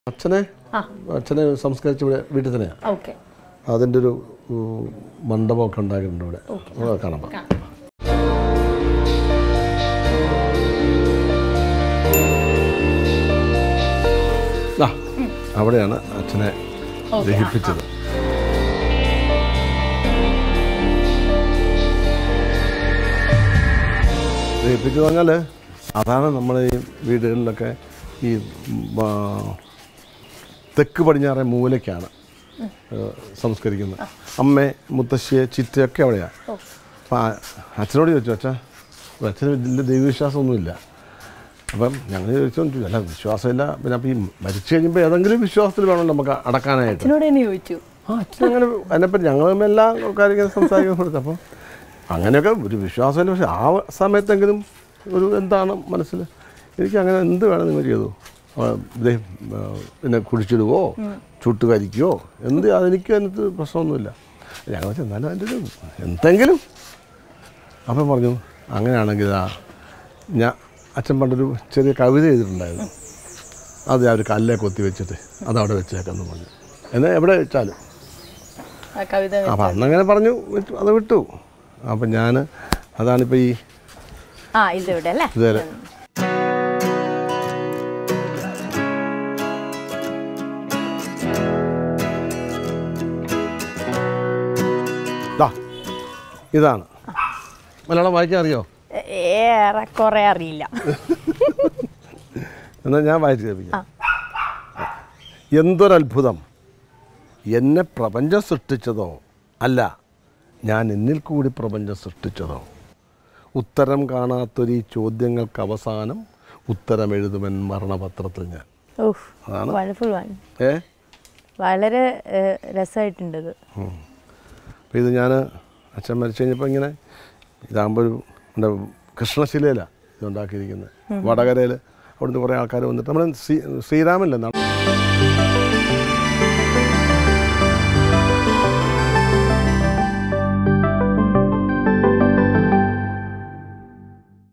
അച്ഛനെ ആ അച്ഛനെ സംസ്കരിച്ച ഇവിടെ വീട്ടിൽ തന്നെയാണ് ഓക്കെ അതിൻ്റെ ഒരു ഉം, മണ്ഡപമൊക്കെ ഉണ്ടാക്കിയിട്ടുണ്ട് ഇവിടെ അത് കാണാം ആ അവിടെയാണ് അച്ഛനെ ദഹിപ്പിച്ചത് ദഹിപ്പിച്ചത് പറഞ്ഞാൽ അതാണ് നമ്മുടെ ഈ വീടുകളിലൊക്കെ ഈ ആ, തെക്ക് പടിഞ്ഞാറേ മൂലയ്ക്കാണ് ഏഹ്, സംസ്കരിക്കുന്നത് അമ്മയെ മുത്തശ്ശിയെ ചിറ്റയൊക്കെ അവിടെയാണ് അപ്പം ആ- അച്ഛനോട് ചോദിച്ചു അച്ഛാ അപ്പോൾ അച്ഛന് വലിയ ദൈവവിശ്വാസമൊന്നുമില്ല അപ്പം ഞങ്ങൾ ചോദിച്ചു അല്ല വിശ്വാസമില്ല പിന്നെ അപ്പം ഈ മരിച്ചു കഴിയുമ്പോൾ ഏതെങ്കിലും വിശ്വാസത്തിൽ വേണമല്ലോ നമുക്ക് അടക്കാനായിട്ട് അച്ഛനോട് തന്നെ ചോദിച്ചു ആ അച്ഛൻ അങ്ങനെ അതിനെപ്പറ്റി ഞങ്ങൾ തമ്മിൽ എല്ലാ കാര്യങ്ങളും സംസാരിക്കാൻ കൊടുത്തു അപ്പം അങ്ങനെയൊക്കെ ഒരു വിശ്വാസമില്ല പക്ഷെ ആ സമയത്തെങ്കിലും ഒരു എന്താണ് മനസ്സിൽ എനിക്ക് അങ്ങനെ എന്ത് വേണം നിങ്ങൾ ചെയ്തു ആ, ദേ, ആ, പിന്നെ കുടിച്ചിടുവോ ചുട്ട് കരിക്കുകയോ എന്ത് അതെനിക്ക് അതിനകത്ത് പ്രശ്നമൊന്നുമില്ല ഞങ്ങൾ വെച്ചാൽ എന്നാലും അതിൻ്റെ ഒരു എന്തെങ്കിലും അപ്പം പറഞ്ഞു അങ്ങനെയാണെങ്കിൽ ആ ഞാൻ അച്ഛൻ പണ്ടൊരു ചെറിയ കവിത എഴുതിയിട്ടുണ്ടായിരുന്നു അത് ഞാൻ ഒരു കല്ലേ കൊത്തി വെച്ചിട്ട് അതവിടെ വെച്ചേക്കെന്ന് പറഞ്ഞു എന്നാൽ എവിടെ വെച്ചാലും ആ കവിത അപ്പം അന്നങ്ങനെ പറഞ്ഞു വിട്ടു അത് വിട്ടു അപ്പം ഞാൻ അതാണിപ്പോൾ ഈ ആ ഇതിവിടെ അല്ലേ ഇതുവരെ ദാ, ഇതാണ് മലയാളം വായിക്കാൻ അറിയോ ഏറെക്കുറെ അറിയില്ല എന്നാൽ ഞാൻ വായിച്ചു കേൾപ്പിക്കാം എന്തൊരത്ഭുതം എന്നെ പ്രപഞ്ചം സൃഷ്ടിച്ചതോ അല്ല ഞാൻ എന്നിൽ കൂടി പ്രപഞ്ചം സൃഷ്ടിച്ചതോ ഉത്തരം കാണാത്തൊരു ഈ ചോദ്യങ്ങൾക്ക് അവസാനം ഉത്തരം എഴുതുമെൻ മരണപത്രത്തിൽ ഞാൻ ഓഹ് അതാണ്. വണ്ടർഫുൾ വൺ ഏ വളരെ രസമായിട്ടുണ്ട് ഇത് അപ്പോൾ ഇത് ഞാൻ അച്ഛൻ മരിച്ചു കഴിഞ്ഞപ്പോൾ ഇങ്ങനെ ഇതാകുമ്പോൾ ഒരു എന്താ കൃഷ്ണശിലയിലാണ് ഇത് ഉണ്ടാക്കിയിരിക്കുന്നത് വടകരയിൽ അവിടുന്ന് കുറേ ആൾക്കാർ വന്നിട്ട് നമ്മുടെ ശ്രീ ശ്രീരാമല്ലേ